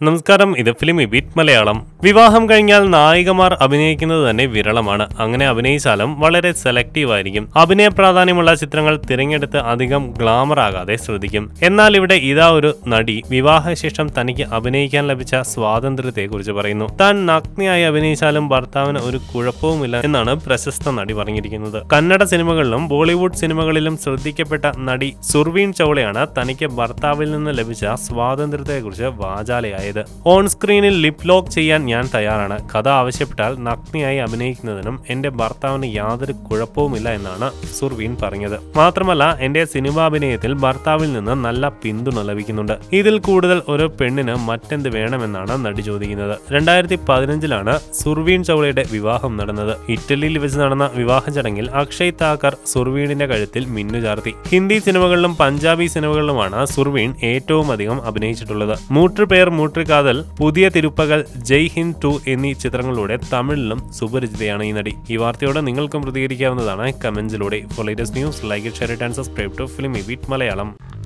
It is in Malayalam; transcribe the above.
നമസ്കാരം ഇത് ഫിലിമി ബീറ്റ് മലയാളം വിവാഹം കഴിഞ്ഞാൽ നായികമാർ അഭിനയിക്കുന്നത് തന്നെ വിരളമാണ് അങ്ങനെ അഭിനയിച്ചാലും വളരെ സെലക്റ്റീവ് ആയിരിക്കും അഭിനയ പ്രാധാന്യമുള്ള ചിത്രങ്ങൾ തിരഞ്ഞെടുത്ത് അധികം ഗ്ലാമർ ആകാതെ ശ്രദ്ധിക്കും എന്നാൽ ഇവിടെ ഇതാ ഒരു നടി വിവാഹശേഷം തനിക്ക് അഭിനയിക്കാൻ ലഭിച്ച സ്വാതന്ത്ര്യത്തെക്കുറിച്ച് പറയുന്നു താൻ നഗ്നയായി അഭിനയിച്ചാലും ഭർത്താവിന് ഒരു കുഴപ്പവുമില്ല എന്നാണ് പ്രശസ്ത നടി പറഞ്ഞിരിക്കുന്നത് കന്നഡ സിനിമകളിലും ബോളിവുഡ് സിനിമകളിലും ശ്രദ്ധിക്കപ്പെട്ട നടി സുർവീൻ ചൗളയാണ് തനിക്ക് ഭർത്താവിൽ നിന്ന് ലഭിച്ച സ്വാതന്ത്ര്യത്തെക്കുറിച്ച് വാചാലയായത് ഓൺ സ്ക്രീനിൽ ലിപ് ലോക്ക് ചെയ്യാൻ ഞാൻ തയ്യാറാണ് കഥ ആവശ്യപ്പെട്ടാൽ നഗ്നയായി അഭിനയിക്കുന്നതിനും എന്റെ ഭർത്താവിന് യാതൊരു കുഴപ്പവുമില്ല എന്നാണ് സുർവീൻ പറഞ്ഞത് മാത്രമല്ല എന്റെ സിനിമാഭിനയത്തിൽ ഭർത്താവിൽ നിന്ന് നല്ല പിന്തുണ ലഭിക്കുന്നുണ്ട് ഇതിൽ കൂടുതൽ ഒരു പെണ്ണിന് മറ്റെന്ത് വേണമെന്നാണ് നടി ചോദിക്കുന്നത് രണ്ടായിരത്തി പതിനഞ്ചിലാണ് സുർവീൻ ചൗളയുടെ വിവാഹം നടന്നത് ഇറ്റലിയിൽ വെച്ച് നടന്ന വിവാഹ ചടങ്ങിൽ അക്ഷയ് താക്കർ സുർവീണിന്റെ കഴുത്തിൽ മിന്നുചാർത്തി ഹിന്ദി സിനിമകളിലും പഞ്ചാബി സിനിമകളിലുമാണ് സുർവീൺ ഏറ്റവും അധികം അഭിനയിച്ചിട്ടുള്ളത് മൂട്ടു പേർ മൂട്ടുകാതൽ പുതിയ തിരുപ്പകൽ ജയ് ഹിന്ദ് ടു എന്നീ ചിത്രങ്ങളിലൂടെ തമിഴിലും സുപരിചിതയാണ് ഈ നടി ഈ വാർത്തയോട് നിങ്ങൾക്കും പ്രതികരിക്കാവുന്നതാണ് കമന്റ്സിലൂടെ for latest news like share and subscribe to film with Malayalam